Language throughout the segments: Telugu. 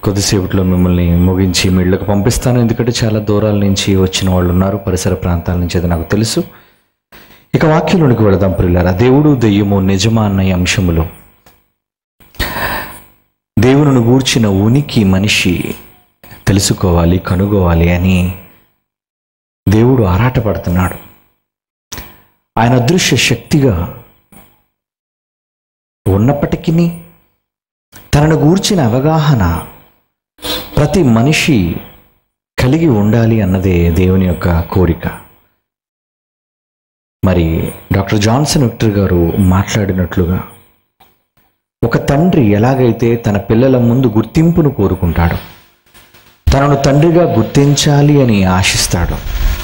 కొద్దిసేపట్లో మిమ్మల్ని ముగించి మీ ఇళ్ళకు పంపిస్తాను ఎందుకంటే చాలా దూరాల నుంచి వచ్చిన వాళ్ళు ఉన్నారు పరిసర ప్రాంతాల నుంచి అది నాకు తెలుసు ఇక వాక్యంలోనికి వెళదాం ప్రియులారా దేవుడు దెయ్యము నిజమా అన్న ఈ అంశములు దేవుని గూర్చిన ఉనికి మనిషి తెలుసుకోవాలి కనుగోవాలి అని దేవుడు ఆరాటపడుతున్నాడు ఆయన అదృశ్య శక్తిగా ఉన్నప్పటికీ తనను గూర్చిన అవగాహన ప్రతి మనిషి కలిగి ఉండాలి అన్నదే దేవుని యొక్క కోరిక మరి డాక్టర్ జాన్సన్ విక్టర్ గారు మాట్లాడినట్లుగా ఒక తండ్రి ఎలాగైతే తన పిల్లల ముందు గుర్తింపును కోరుకుంటాడో తనను తండ్రిగా గుర్తించాలి అని ఆశిస్తాడు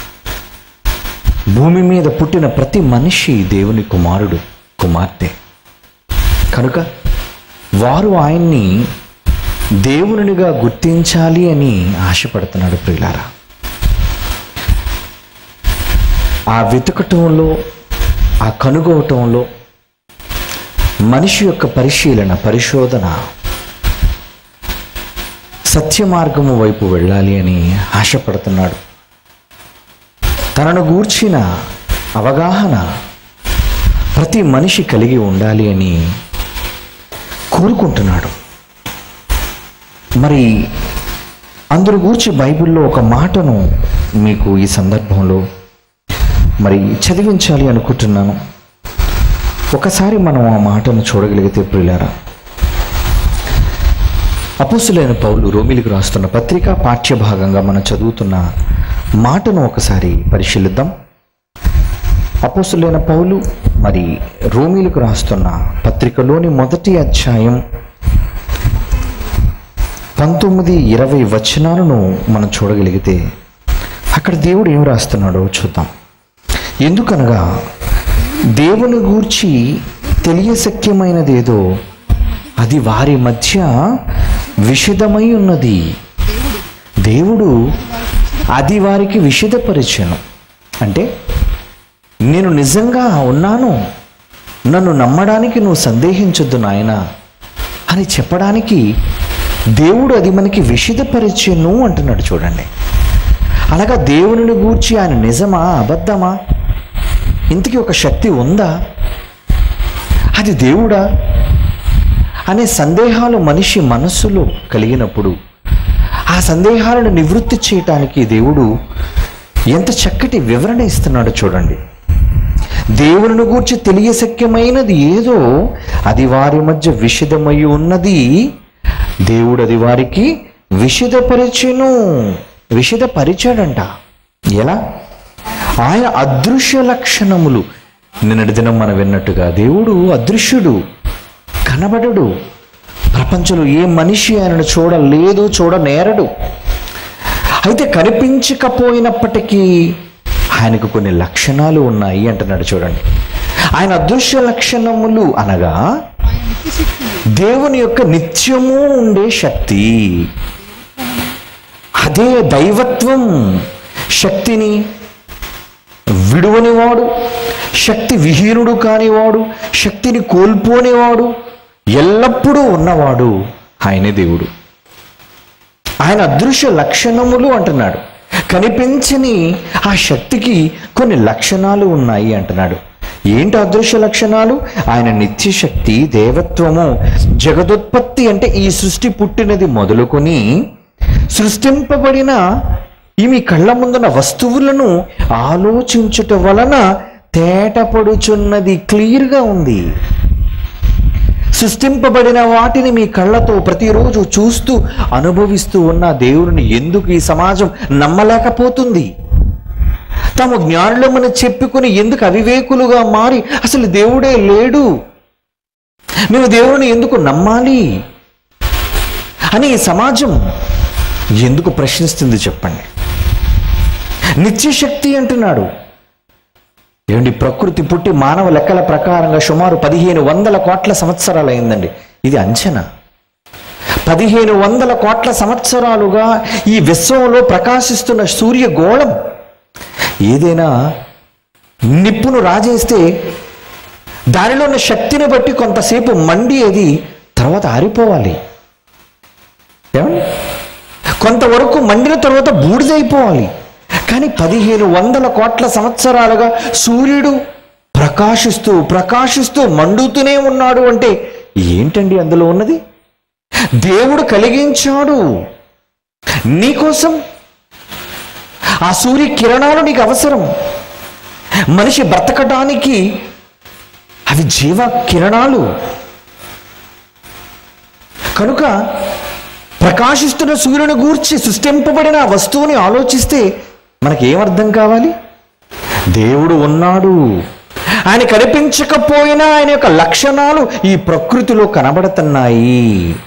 భూమి మీద పుట్టిన ప్రతి మనిషి దేవుని కుమారుడు కుమార్తె కనుక వారు ఆయన్ని దేవునిగా గుర్తించాలి అని ఆశపడుతున్నాడు ప్రియులారా ఆ వెతకటంలో ఆ కనుగోవటంలో మనిషి యొక్క పరిశీలన పరిశోధన సత్య మార్గము వైపు వెళ్ళాలి అని ఆశపడుతున్నాడు తనను గూర్చిన అవగాహన ప్రతి మనిషి కలిగి ఉండాలి అని కోరుకుంటున్నాడు మరి అందరు గూర్చి బైబిల్లో ఒక మాటను మీకు ఈ సందర్భంలో మరి చదివించాలి అనుకుంటున్నాను ఒకసారి మనం ఆ మాటను చూడగలిగితే ప్రియులారా అపోసులైన పౌలు రోమిలికి రాస్తున్న పత్రిక పాఠ్యభాగంగా మనం చదువుతున్న మాటను ఒకసారి పరిశీలిద్దాం అపోసులైన పౌలు మరి రోమిలకు రాస్తున్న పత్రికలోని మొదటి అధ్యాయం పంతొమ్మిది ఇరవై వచనాలను మనం చూడగలిగితే అక్కడ దేవుడు ఏం రాస్తున్నాడో చూద్దాం ఎందుకనగా దేవుని గూర్చి తెలియశక్యమైనదేదో అది వారి మధ్య విషదమై ఉన్నది దేవుడు అది వారికి విషదపరిచను అంటే నేను నిజంగా ఉన్నాను నన్ను నమ్మడానికి నువ్వు సందేహించొద్దు నాయన అని చెప్పడానికి దేవుడు అది మనకి విషదపరిచెను అంటున్నాడు చూడండి అనగా దేవుని గూర్చి ఆయన నిజమా అబద్ధమా ఇంతకీ ఒక శక్తి ఉందా అది దేవుడా అనే సందేహాలు మనిషి మనస్సులో కలిగినప్పుడు ఆ సందేహాలను నివృత్తి చేయటానికి దేవుడు ఎంత చక్కటి వివరణ ఇస్తున్నాడో చూడండి దేవుని గూర్చి తెలియశక్యమైనది ఏదో అది వారి మధ్య విషదమై ఉన్నది దేవుడు అది వారికి విషదపరిచెను విషదపరిచాడంట ఎలా ఆయన అదృశ్య లక్షణములు నిన్నటి దినం మనం విన్నట్టుగా దేవుడు అదృశ్యుడు కనబడడు ప్రపంచంలో ఏ మనిషి ఆయనను చూడలేదు చూడనేరడు అయితే కనిపించకపోయినప్పటికీ ఆయనకు కొన్ని లక్షణాలు ఉన్నాయి అంటున్నాడు చూడండి ఆయన అదృశ్య లక్షణములు అనగా ఆయన నిత్య శక్తి దేవుని యొక్క నిత్యము ఉండే శక్తి అదే దైవత్వం శక్తిని విడువనివాడు శక్తి విహీనుడు కానివాడు శక్తిని కోల్పోనివాడు ఎల్లప్పుడూ ఉన్నవాడు ఆయనే దేవుడు ఆయన అదృశ్య లక్షణములు అంటున్నాడు కనిపించని ఆ శక్తికి కొన్ని లక్షణాలు ఉన్నాయి అంటున్నాడు ఏంటి అదృశ్య లక్షణాలు ఆయన నిత్య శక్తి దేవత్వము జగదుత్పత్తి అంటే ఈ సృష్టి పుట్టినది మొదలుకొని సృష్టింపబడిన ఈ మీ కళ్ళ ముందున్న వస్తువులను ఆలోచించుట వలన తేటపడుచున్నది క్లియర్గా ఉంది సృష్టింపబడిన వాటిని మీ కళ్ళతో ప్రతిరోజు చూస్తూ అనుభవిస్తూ ఉన్న దేవుడిని ఎందుకు ఈ సమాజం నమ్మలేకపోతుంది తాము జ్ఞానులమని చెప్పుకొని ఎందుకు అవివేకులుగా మారి అసలు దేవుడే లేడు మేము దేవుడిని ఎందుకు నమ్మాలి అని ఈ సమాజం ఎందుకు ప్రశ్నిస్తుంది చెప్పండి నిత్యశక్తి అంటున్నాడు ఏమండి ప్రకృతి పుట్టి మానవ లెక్కల ప్రకారంగా సుమారు పదిహేను వందల కోట్ల సంవత్సరాలు అయిందండి ఇది అంచనా పదిహేను వందల కోట్ల సంవత్సరాలుగా ఈ విశ్వంలో ప్రకాశిస్తున్న సూర్యగోళం ఏదైనా నిప్పును రాజేస్తే దానిలో ఉన్న శక్తిని బట్టి కొంతసేపు మండి అది తర్వాత ఆరిపోవాలి ఏమండి కొంతవరకు మండిన తర్వాత బూడిదైపోవాలి కానీ పదిహేను వందల కోట్ల సంవత్సరాలుగా సూర్యుడు ప్రకాశిస్తూ ప్రకాశిస్తూ మండుతూనే ఉన్నాడు అంటే ఏంటండి అందులో ఉన్నది దేవుడు కలిగించాడు నీకోసం ఆ సూర్య కిరణాలు నీకు అవసరం మనిషి బ్రతకడానికి అవి జీవ కిరణాలు కనుక ప్రకాశిస్తున్న సూర్యుని గూర్చి సృష్టింపబడిన ఆ వస్తువుని ఆలోచిస్తే మనకి ఏమర్థం కావాలి దేవుడు ఉన్నాడు ఆయన కనిపించకపోయినా ఆయన యొక్క లక్షణాలు ఈ ప్రకృతిలో కనబడుతున్నాయి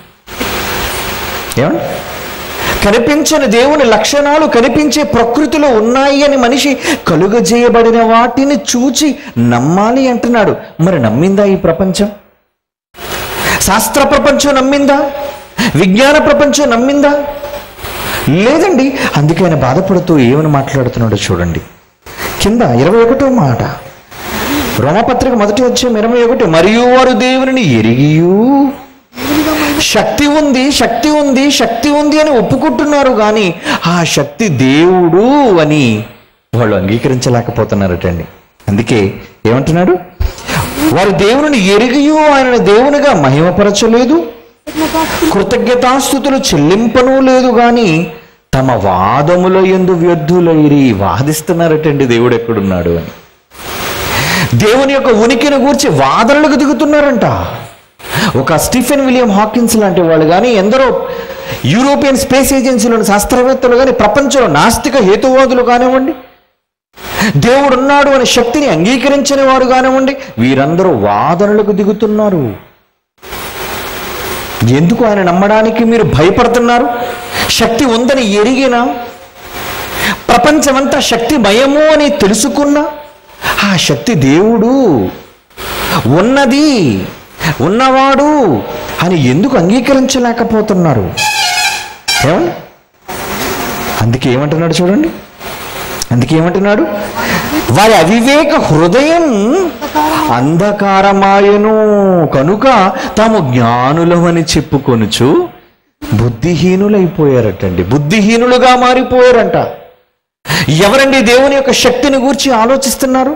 ఏమండి కనిపించని దేవుని లక్షణాలు కనిపించే ప్రకృతిలో ఉన్నాయి అని మనిషి కలుగజేయబడిన వాటిని చూచి నమ్మాలి అంటున్నాడు మరి నమ్మిందా ఈ ప్రపంచం శాస్త్ర ప్రపంచం నమ్మిందా విజ్ఞాన ప్రపంచం నమ్మిందా లేదండి అందుకే ఆయన బాధపడుతూ ఏమని మాట్లాడుతున్నాడో చూడండి కింద ఇరవై ఒకటో మాట రోమపత్రిక మొదటి వచ్చే ఇరవై ఒకటి మరియు వారు దేవుని ఎరిగియు శక్తి ఉంది శక్తి ఉంది శక్తి ఉంది అని ఒప్పుకుంటున్నారు కానీ ఆ శక్తి దేవుడు అని వాళ్ళు అంగీకరించలేకపోతున్నారటండి అందుకే ఏమంటున్నాడు వారు దేవుని ఎరిగియు ఆయన దేవునిగా మహిమపరచలేదు కృతజ్ఞతాస్థుతులు చెల్లింపను లేదు గాని తమ వాదముల ఎందు వ్యర్థులైరి వాదిస్తున్నారటండి దేవుడు ఎక్కడున్నాడు అని దేవుని యొక్క ఉనికిని గూర్చి వాదనలకు దిగుతున్నారంట ఒక స్టీఫెన్ విలియం హాకిన్స్ లాంటి వాళ్ళు కానీ ఎందరో యూరోపియన్ స్పేస్ ఏజెన్సీలోని శాస్త్రవేత్తలు కానీ ప్రపంచంలో నాస్తిక హేతువాదులు కానివ్వండి దేవుడు ఉన్నాడు అనే శక్తిని అంగీకరించని వారు కానివ్వండి వీరందరూ వాదనలకు దిగుతున్నారు ఎందుకు ఆయన నమ్మడానికి మీరు భయపడుతున్నారు శక్తి ఉందని ఎరిగినా ప్రపంచమంతా శక్తిమయము అని తెలుసుకున్నా ఆ శక్తి దేవుడు ఉన్నది ఉన్నవాడు అని ఎందుకు అంగీకరించలేకపోతున్నారు ఏమండి అందుకే ఏమంటున్నాడు చూడండి అందుకే ఏమంటున్నాడు వారి అవివేక హృదయం అంధకారమాయను కనుక తాము జ్ఞానులమని చెప్పుకొనుచు బుద్ధిహీనులైపోయారటండి బుద్ధిహీనులుగా మారిపోయారంట ఎవరండి దేవుని యొక్క శక్తిని గూర్చి ఆలోచిస్తున్నారు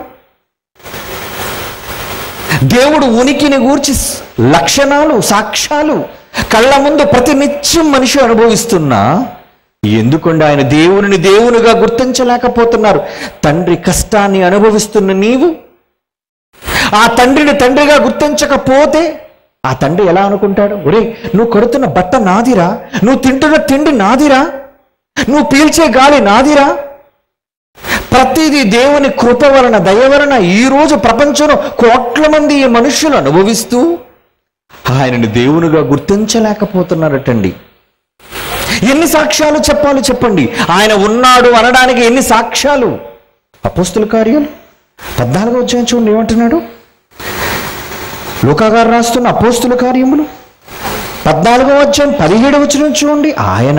దేవుడు ఉనికిని గూర్చి స్- లక్షణాలు సాక్ష్యాలు కళ్ళ ముందు ప్రతి నిత్యం మనిషి అనుభవిస్తున్నా ఎందుకండి ఆయన దేవుని దేవునిగా గుర్తించలేకపోతున్నారు తండ్రి కష్టాన్ని అనుభవిస్తున్న నీవు ఆ తండ్రిని తండ్రిగా గుర్తించకపోతే ఆ తండ్రి ఎలా అనుకుంటాడు ఒరే నువ్వు కడుతున్న బట్ట నాదిరా నువ్వు తింటున్న తిండి నాదిరా నువ్వు పీల్చే గాలి నాదిరా ప్రతిదీ దేవుని కృప వలన దయ వలన ఈ రోజు ప్రపంచంలో కోట్ల మంది ఈ మనుషులు అనుభవిస్తూ ఆయనని దేవునిగా గుర్తించలేకపోతున్నారటండి ఎన్ని సాక్ష్యాలు చెప్పాలి చెప్పండి ఆయన ఉన్నాడు అనడానికి ఎన్ని సాక్ష్యాలు అపోస్తుల కార్యాలు పద్నాలుగో వచ్చాయని చూడండి ఏమంటున్నాడు లోకాగారు రాస్తున్న అపోస్తుల కార్యములు పద్నాలుగో వచ్చాను పదిహేడు వచ్చిన చూడండి ఆయన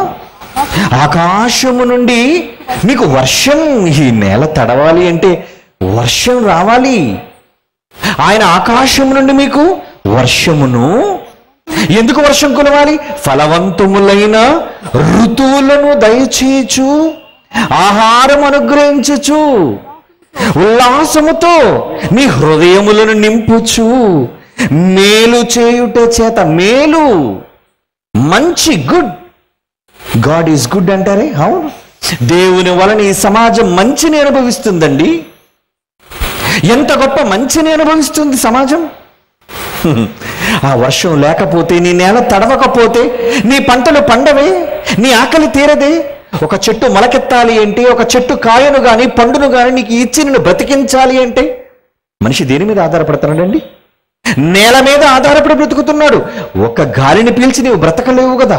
ఆకాశము నుండి మీకు వర్షం ఈ నేల తడవాలి అంటే వర్షం రావాలి ఆయన ఆకాశం నుండి మీకు వర్షమును ఎందుకు వర్షం కులవాలి ఫలవంతములైన ఋతువులను దయచేయచు ఆహారం అనుగ్రహించచ్చు ఉల్లాసముతో మీ హృదయములను నింపుచు మేలు చేయుట చేత మేలు మంచి గుడ్ గాడ్ ఈజ్ గుడ్ అంటారే అవును దేవుని వలన ఈ సమాజం మంచిని అనుభవిస్తుందండి ఎంత గొప్ప మంచిని అనుభవిస్తుంది సమాజం హ్మ్. ఆ వర్షం లేకపోతే నీ నేల తడవకపోతే నీ పంటలు పండవే నీ ఆకలి తీరదే ఒక చెట్టు మొలకెత్తాలి అంటే ఒక చెట్టు కాయను గాని పండును గాని నీకు ఇచ్చి నిన్ను బ్రతికించాలి అంటే మనిషి దేని మీద ఆధారపడుతున్నాడండి నేల మీద ఆధారపడి బ్రతుకుతున్నాడు ఒక గాలిని పీల్చి నీవు బ్రతకలేవు కదా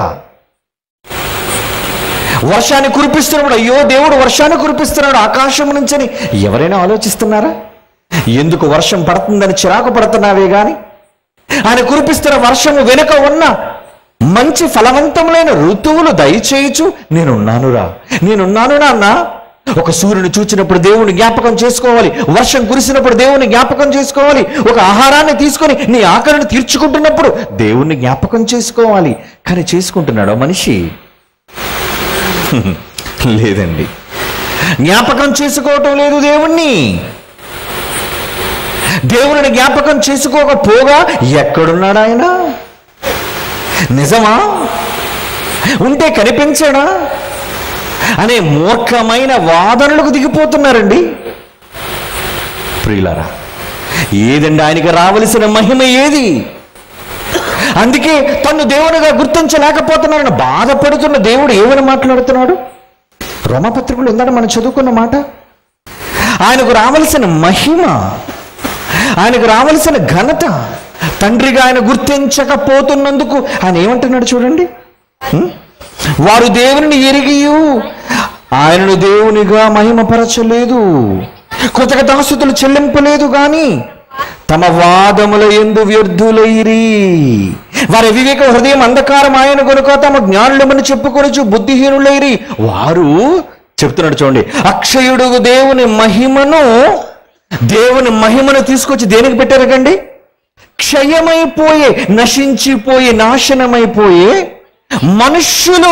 వర్షాన్ని కురిపిస్తున్నప్పుడు అయ్యో దేవుడు వర్షాన్ని కురిపిస్తున్నాడు ఆకాశం నుంచని ఎవరైనా ఆలోచిస్తున్నారా ఎందుకు వర్షం పడుతుందని చిరాకు పడుతున్నావే గాని ఆయన కురిపిస్తున్న వర్షము వెనుక ఉన్న మంచి ఫలవంతములైన ఋతువులు దయచేయచ్చు నేనున్నానురా నేనున్నాను నాన్న ఒక సూర్యుని చూచినప్పుడు దేవుని జ్ఞాపకం చేసుకోవాలి వర్షం కురిసినప్పుడు దేవుని జ్ఞాపకం చేసుకోవాలి ఒక ఆహారాన్ని తీసుకొని నీ ఆకలిని తీర్చుకుంటున్నప్పుడు దేవుణ్ణి జ్ఞాపకం చేసుకోవాలి కానీ చేసుకుంటున్నాడు మనిషి లేదండి జ్ఞాపకం చేసుకోవటం లేదు దేవుణ్ణి దేవుని జ్ఞాపకం చేసుకోకపోగా ఎక్కడున్నాడు ఆయన నిజమా ఉంటే కనిపించడా అనే మూర్ఖమైన వాదనలకు దిగిపోతున్నారండి ప్రియులారా ఏదండి ఆయనకి రావలసిన మహిమ ఏది అందుకే తను దేవునిగా గుర్తించలేకపోతున్నారని బాధపడుతున్న దేవుడు ఏమని మాట్లాడుతున్నాడు రోమపత్రికలు ఉందని మనం చదువుకున్న మాట ఆయనకు రావలసిన మహిమ ఆయనకు రావలసిన ఘనత తండ్రిగా ఆయన గుర్తించకపోతున్నందుకు ఆయన ఏమంటున్నాడు చూడండి హ్మ్? వారు దేవుని ఎరిగియు ఆయనను దేవునిగా మహిమపరచలేదు కృతక దాసుతులు చెల్లింపలేదు గాని తమ వాదముల ఎందు వ్యర్థులైరి వారి వివేక హృదయం అంధకారం ఆయన కొనుక తమ జ్ఞానులమని చెప్పుకొనొచ్చు బుద్ధిహీనులైరి వారు చెప్తున్నాడు చూడండి అక్షయుడు దేవుని మహిమను దేవుని మహిమను తీసుకొచ్చి దేనికి పెట్టారు కండి క్షయమైపోయే నశించిపోయే నాశనమైపోయే మనుష్యులు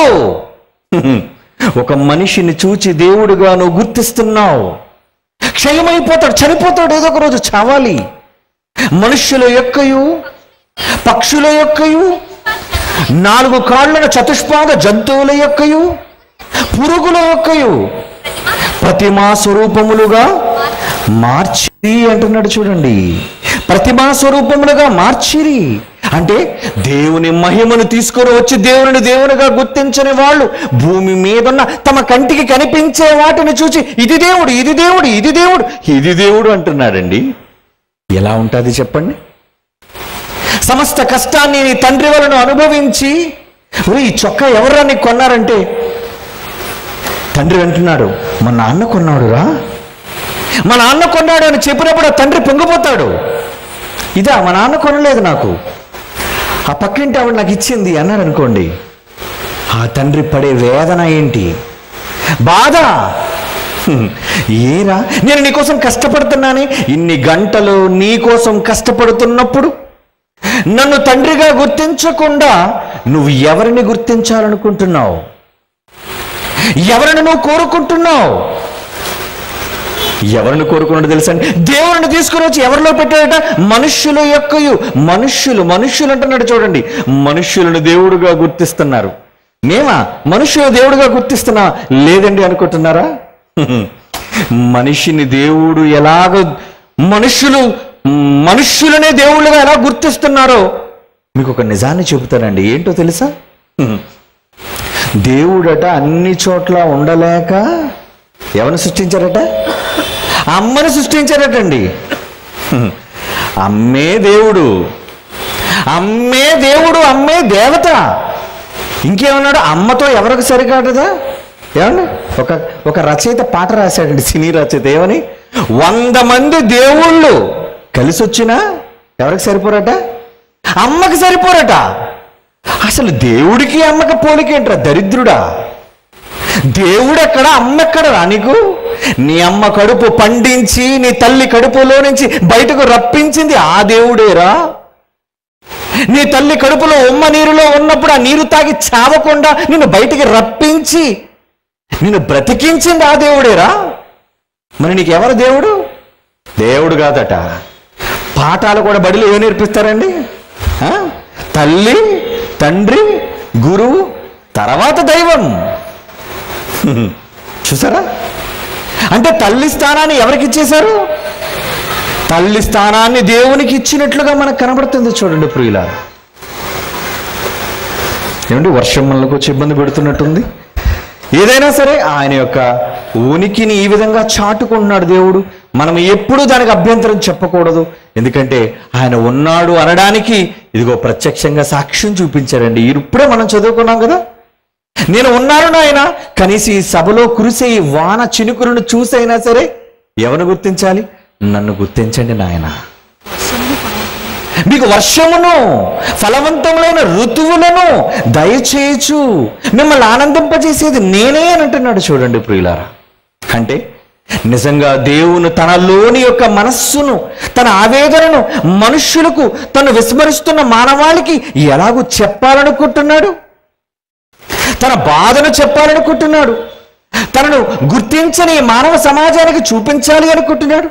ఒక మనిషిని చూచి దేవుడుగా నువ్వు గుర్తిస్తున్నావు క్షయమైపోతాడు చనిపోతాడు ఏదో ఒక రోజు చావాలి మనుష్యుల యొక్కయు పక్షుల యొక్కయు నాలుగు కాళ్ళన చతుష్పాద జంతువుల యొక్కయు పురుగుల యొక్కయు ప్రతిమా స్వరూపములుగా మార్చిరి అంటున్నాడు చూడండి ప్రతిమా స్వరూపములుగా మార్చిరి అంటే దేవుని మహిమను తీసుకొని వచ్చి దేవుని దేవునిగా గుర్తించని వాళ్ళు భూమి మీదున్న తమ కంటికి కనిపించే వాటిని చూచి ఇది దేవుడు ఇది దేవుడు ఇది దేవుడు ఇది దేవుడు అంటున్నాడండి ఎలా ఉంటుంది చెప్పండి సమస్త కష్టాన్ని నీ తండ్రి వలన అనుభవించి "ఓ, ఈ చొక్కా ఎవరా నీకు కొన్నారంటే తండ్రి అంటున్నాడు మా నాన్న కొన్నాడురా మా నాన్న కొన్నాడు అని చెప్పినప్పుడు ఆ తండ్రి పొంగిపోతాడు ఇదా మా నాన్న కొనలేదు నాకు ఆ పక్కింటి ఆవిడ నాకు ఇచ్చింది అన్నాడు అనుకోండి ఆ తండ్రి పడే వేదన ఏంటి బాధ హ్మ్. ఏరా నేను నీకోసం కష్టపడుతున్నానే ఇన్ని గంటలు నీకోసం కష్టపడుతున్నప్పుడు నన్ను తండ్రిగా గుర్తించకుండా నువ్వు ఎవరిని గుర్తించాలనుకుంటున్నావు ఎవరిని నువ్వు కోరుకుంటున్నావు ఎవరిని కోరుకున్నాడు తెలుసా అండి దేవుడిని తీసుకుని వచ్చి ఎవరిలో పెట్టాడట మనుష్యుల యొక్కయు మనుష్యులు మనుష్యులు అంటున్నాడు చూడండి మనుష్యులను దేవుడుగా గుర్తిస్తున్నారు మేమా మనుష్యులు దేవుడుగా గుర్తిస్తున్నా లేదండి అనుకుంటున్నారా మనిషిని దేవుడు ఎలాగ మనుష్యులు మనుష్యులనే దేవుళ్ళుగా ఎలా గుర్తిస్తున్నారో మీకు ఒక నిజాన్ని చెబుతానండి ఏంటో తెలుసా దేవుడట అన్ని చోట్ల ఉండలేక ఎవరిని సృష్టించారట అమ్మని సృష్టించారటండి హ్మ్. అమ్మే దేవుడు అమ్మే దేవుడు అమ్మే దేవత ఇంకేమన్నాడు అమ్మతో ఎవరికి సరికాడదా ఏమండి ఒక ఒక రచయిత పాట రాశాడండి సినీ రచయిత ఏమని వంద మంది దేవుళ్ళు కలిసి వచ్చినా ఎవరికి సరిపోరట అమ్మకి సరిపోరట అసలు దేవుడికి అమ్మకి పోలికేంట్రా దరిద్రుడా దేవుడెక్కడ అమ్మెక్కడరా నీకు నీ అమ్మ కడుపు పండించి నీ తల్లి కడుపులో నుంచి బయటకు రప్పించింది ఆ దేవుడేరా నీ తల్లి కడుపులో ఉమ్మ నీరులో ఉన్నప్పుడు ఆ నీరు తాగి చావకుండా నిన్ను బయటికి రప్పించి నిన్ను బ్రతికించింది ఆ దేవుడేరా మరి నీకు ఎవరు దేవుడు దేవుడు కాదట పాఠాలు కూడా బడిలో ఏం నేర్పిస్తారండి ఆ? తల్లి తండ్రి గురువు తర్వాత దైవం చూసారా అంటే తల్లి స్థానాన్ని ఎవరికి ఇచ్చేశారు తల్లి స్థానాన్ని దేవునికి ఇచ్చినట్లుగా మనకు కనబడుతుంది చూడండి ప్రియుల ఏమండి వర్షం మనకు వచ్చి ఇబ్బంది పెడుతున్నట్టుంది ఏదైనా సరే ఆయన యొక్క ఉనికిని ఈ విధంగా చాటుకుంటున్నాడు దేవుడు మనం ఎప్పుడూ దానికి అభ్యంతరం చెప్పకూడదు ఎందుకంటే ఆయన ఉన్నాడు అనడానికి ఇదిగో ప్రత్యక్షంగా సాక్ష్యం చూపించారండి ఇప్పుడే మనం చదువుకున్నాం కదా నేను ఉన్నాను నాయన కనీసం ఈ సభలో కురిసే ఈ వాన చినుకులను చూసైనా సరే ఎవరిని గుర్తించాలి నన్ను గుర్తించండి నాయన వర్షమును ఫలవంతమును మీకు వర్షమును ఫలవంతములైన ఋతువులను దయచేయచ్చు మిమ్మల్ని ఆనందింపజేసేది నేనే అని అంటున్నాడు చూడండి ప్రియులారా అంటే నిజంగా దేవుని తనలోని యొక్క మనస్సును తన ఆవేదనను మనుష్యులకు తను విస్మరిస్తున్న మానవాళికి ఎలాగూ చెప్పాలనుకుంటున్నాడు తన తన బాధను చెప్పాలనుకుంటున్నాడు తనను గుర్తించని మానవ సమాజానికి చూపించాలి అనుకుంటున్నాడు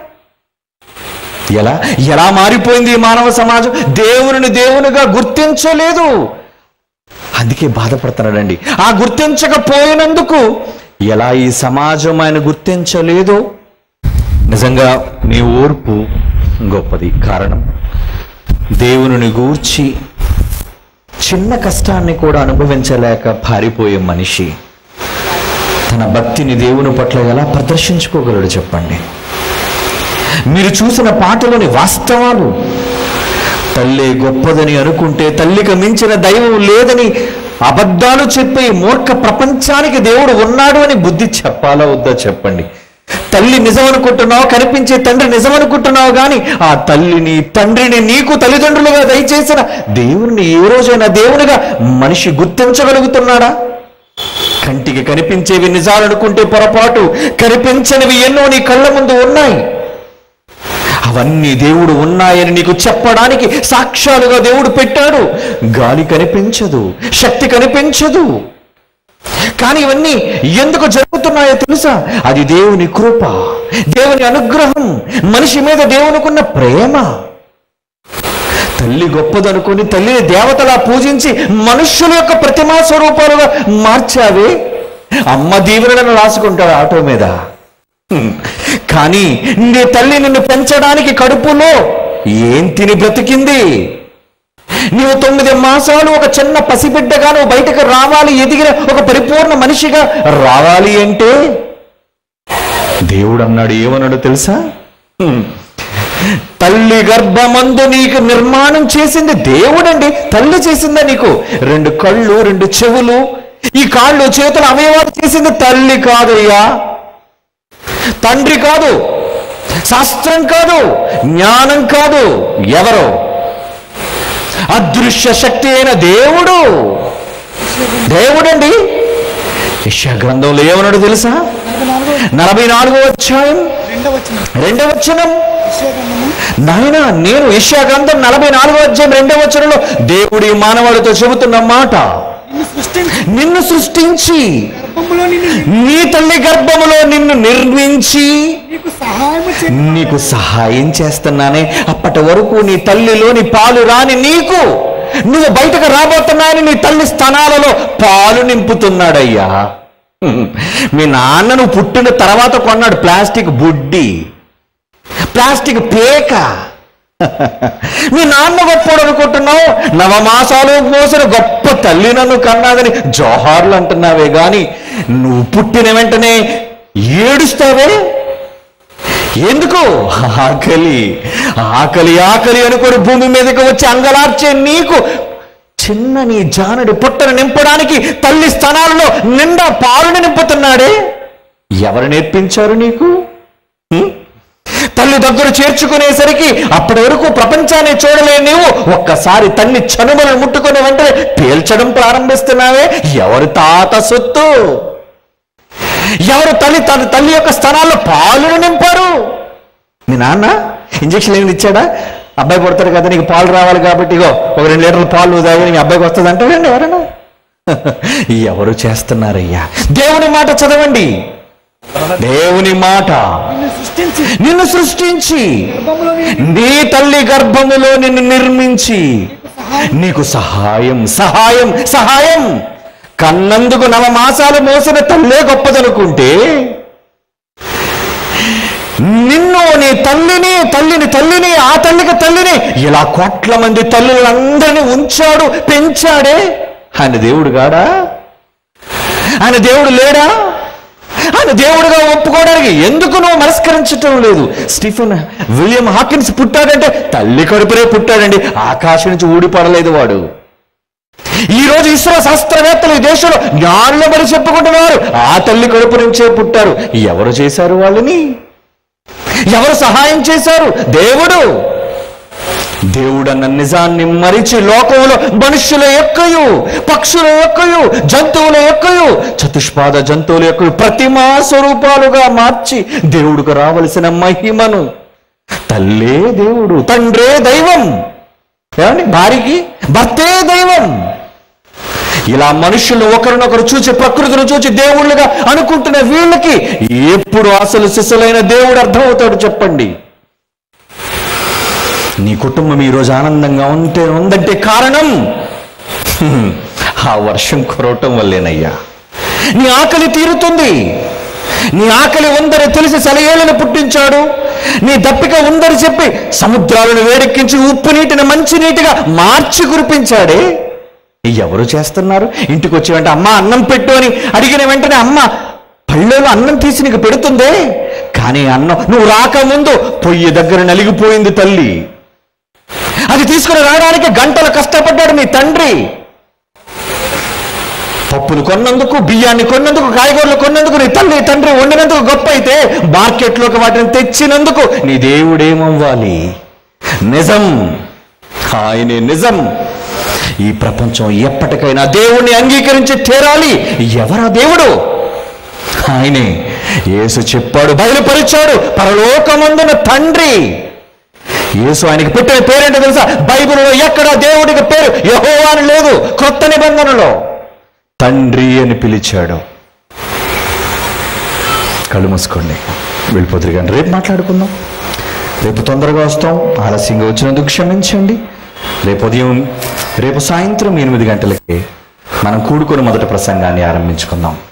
ఎలా ఎలా మారిపోయింది ఈ మానవ సమాజం దేవుని దేవునిగా గుర్తించలేదు అందుకే బాధపడుతున్నాడండి ఆ గుర్తించకపోయినందుకు ఎలా ఈ సమాజం ఆయన గుర్తించలేదో నిజంగా నీ ఓర్పు గొప్పది కారణం దేవుని గూర్చి చిన్న కష్టాన్ని కూడా అనుభవించలేక పారిపోయే మనిషి తన భక్తిని దేవుని పట్ల ఎలా ప్రదర్శించుకోగలడు చెప్పండి మీరు చూసిన పాటలోని వాస్తవాలు తల్లి గొప్పదని అనుకుంటే తల్లికి మించిన దైవం లేదని అబద్ధాలు చెప్పే ఈ మూర్ఖ ప్రపంచానికి దేవుడు ఉన్నాడు అని బుద్ధి చెప్పాలా వద్దా చెప్పండి తల్లి నిజం అనుకుంటున్నావు కనిపించే తండ్రి నిజం అనుకుంటున్నావు కానీ ఆ తల్లిని తండ్రిని నీకు తల్లిదండ్రులుగా దయచేసిన దేవుని ఏ రోజైనా దేవునిగా మనిషి గుర్తించగలుగుతున్నాడా కంటికి కనిపించేవి నిజాలనుకుంటే పొరపాటు కనిపించనివి ఎన్నో నీ కళ్ళ ముందు ఉన్నాయి అవన్నీ దేవుడు ఉన్నాయని నీకు చెప్పడానికి సాక్ష్యాలుగా దేవుడు పెట్టాడు గాలి కనిపించదు శక్తి కనిపించదు కానీ ఇవన్నీ ఎందుకు జరుగుతున్నాయో తెలుసా అది దేవుని కృప దేవుని అనుగ్రహం మనిషి మీద దేవునికున్న ప్రేమ తల్లి గొప్పదనుకొని తల్లిని దేవతలా పూజించి మనుష్యుల యొక్క ప్రతిమా స్వరూపాలుగా మార్చావే అమ్మ దీవెనలను రాసుకుంటాడు ఆటో మీద హ్మ్. కానీ నీ తల్లి నిన్ను పెంచడానికి కడుపులో ఏం తిని బ్రతికింది నీవు తొమ్మిది మాసాలు ఒక చిన్న పసిబిడ్డగా నువ్వు బయటకు రావాలి ఎదిగిన ఒక పరిపూర్ణ మనిషిగా రావాలి అంటే దేవుడు అన్నాడు ఏమన్నాడు తెలుసా హ్మ్. తల్లి గర్భమందు నీకు నిర్మాణం చేసింది దేవుడండి తల్లి చేసిందా నీకు రెండు కళ్ళు రెండు చెవులు ఈ కాళ్ళు చేతులు అవయవాలు చేసింది తల్లి కాదయ్యా తండ్రి కాదు శాస్త్రం కాదు జ్ఞానం కాదు ఎవరు అదృశ్య శక్తి అయిన దేవుడు దేవుడండి యెషయా గ్రంథంలో ఏమన్నాడు తెలుసా నలభై నాలుగో నలభై నాలుగో అధ్యాయం రెండవ వచనం రెండవ వచనం విషయగ్రంథము నాయన నేను యెషయా గ్రంథం నలభై నాలుగో అధ్యాయం రెండవ వచనంలో దేవుడి మానవాడితో చెబుతున్న మాట నిన్ను సృష్టించి నిన్ను సృష్టించి గర్భములో నిన్ను నీ తల్లి గర్భములో నిన్ను నిర్మించి నీకు సహాయము చే నీకు సహాయం చేస్తున్నానే అప్పటి వరకు నీ తల్లిలోని పాలు రాని నీకు నువ్వు బయటకు రాబోతున్నాయని నీ తల్లి స్థానాలలో పాలు నింపుతున్నాడయ్యా హ్మ్. మీ నాన్న నువ్వు పుట్టిన తర్వాత కొన్నాడు ప్లాస్టిక్ బుడ్డి ప్లాస్టిక్ పేక మీ నాన్న గొప్పోడు అనుకుంటున్నావు నవమాసాలు మోసిన గొప్ప తల్లి నన్ను కన్నాదని జోహార్లు అంటున్నావే గాని నువ్వు పుట్టిన వెంటనే ఏడుస్తావే ఎందుకు ఆకలి ఆకలి ఆకలి అనుకొని భూమి మీదకి వచ్చి అంగలార్చే నీకు చిన్న నీ జానడి పుట్టను నింపడానికి తల్లి స్థానాలలో నిండా పాలుని నింపుతున్నాడే ఎవరు నేర్పించారు నీకు హ్మ్? తల్లి దగ్గర చేర్చుకునేసరికి అప్పటి వరకు ప్రపంచాన్ని చూడలే నీవు ఒక్కసారి తల్లి చనుమలను ముట్టుకునే వెంటనే పేల్చడం ప్రారంభిస్తున్నావే ఎవరి తాత సొత్తు ఎవరు తల్లి తన తల్లి యొక్క స్థానాల్లో పాలును నింపారు మీ నాన్న ఇంజక్షన్ ఏమి ఇచ్చాడా అబ్బాయి పుడతాడు కదా నీకు పాలు రావాలి కాబట్టి ఇగో ఒక రెండు లీటర్ల పాలు నువ్వు తాగి నీ అబ్బాయికి వస్తుంది అంటారండి ఎవరైనా ఎవరు చేస్తున్నారయ్యా దేవుని మాట చదవండి దేవుని మాట నిన్ను సృష్టించి నిన్ను సృష్టించి గర్భములో నిన్ను నీ తల్లి గర్భములో నిన్ను నిర్మించి సహాయం నీకు సహాయం సహాయం సహాయం కన్నందుకు నవమాసాలు మోసిన తల్లే గొప్పదనుకుంటే నిన్ను నీ తల్లిని తల్లిని తల్లిని ఆ తల్లికి తల్లిని ఇలా కోట్ల మంది తల్లులందరినీ ఉంచాడు పెంచాడే ఆయన దేవుడు కాడా ఆయన దేవుడు లేడా ఆయన దేవుడుగా ఒప్పుకోవడానికి ఎందుకు నువ్వు మనస్కరించటం లేదు స్టీఫెన్ విలియం హాకిన్స్ పుట్టాడంటే తల్లి కడుపునే పుట్టాడండి ఆకాశం నుంచి ఊడిపడలేదు వాడు ఈ రోజు ఇస్రో శాస్త్రవేత్తలు ఈ దేశంలో జ్ఞానులు మరి చెప్పుకుంటున్నారు ఆ తల్లి కడుపు నుంచే పుట్టారు ఎవరు చేశారు వాళ్ళని ఎవరు సహాయం చేశారు దేవుడు దేవుడన్న నిజాన్ని మరిచి లోకంలో మనుష్యుల యొక్కయు పక్షుల యొక్కయు జంతువుల యొక్కయు చతుష్పాద జంతువుల యొక్క ప్రతిమా స్వరూపాలుగా మార్చి దేవుడికి రావలసిన మహిమను తల్లే దేవుడు తండ్రే దైవం ఏమండి భార్యకి భర్తే దైవం ఇలా మనుషులు ఒకరినొకరు చూసి ప్రకృతిని చూసి దేవుళ్ళుగా అనుకుంటున్న వీళ్ళకి ఎప్పుడు అసలు శిశులైన దేవుడు అర్థమవుతాడు చెప్పండి నీ కుటుంబం ఈరోజు ఆనందంగా ఉంటే ఉందంటే కారణం హ్మ్, ఆ వర్షం కురవటం వల్లేనయ్యా నీ ఆకలి తీరుతుంది నీ ఆకలి ఉందని తెలిసి సెలయేళ్ళను పుట్టించాడు నీ దప్పిక ఉందని చెప్పి సముద్రాలను వేడెక్కించి ఉప్పు నీటిని మంచి నీటిగా మార్చి కురిపించాడే ఎవరు చేస్తున్నారు ఇంటికి వచ్చి వెంట అమ్మ అన్నం పెట్టు అని అడిగిన వెంటనే అమ్మ పళ్ళెలో అన్నం తీసి నీకు పెడుతుందే కానీ అన్నం నువ్వు రాకముందు పొయ్యి దగ్గర నలిగిపోయింది తల్లి అది తీసుకుని రావడానికి గంటలు కష్టపడ్డాడు నీ తండ్రి పప్పులు కొన్నందుకు బియ్యాన్ని కొన్నందుకు కాయగూరలు కొన్నందుకు నీ తల్లి తండ్రి వండినందుకు గొప్ప అయితే మార్కెట్లోకి వాటిని తెచ్చినందుకు నీ దేవుడేమవ్వాలి నిజం ఆయనే నిజం ఈ ప్రపంచం ఎప్పటికైనా దేవుణ్ణి అంగీకరించి తీరాలి ఎవరా దేవుడు ఆయనే యేసు చెప్పాడు బయలుపరిచాడు పరలోకమందున తండ్రి యేసు ఆయనకి పెట్టిన పేరేంటో తెలుసా బైబిల్లో ఎక్కడ దేవుడికి పేరు యెహోవా అని లేదు కొత్త నిబంధనలో తండ్రి అని పిలిచాడు కళ్ళు మూసుకోండి వెళ్ళిపోతురు కానీ రేపు మాట్లాడుకుందాం రేపు తొందరగా వస్తాం ఆలస్యంగా వచ్చినందుకు క్షమించండి రేపు ఉదయం రేపు సాయంత్రం ఎనిమిది గంటలకి మనం కూడుకొని మొదటి ప్రసంగాన్ని ఆరంభించుకుందాం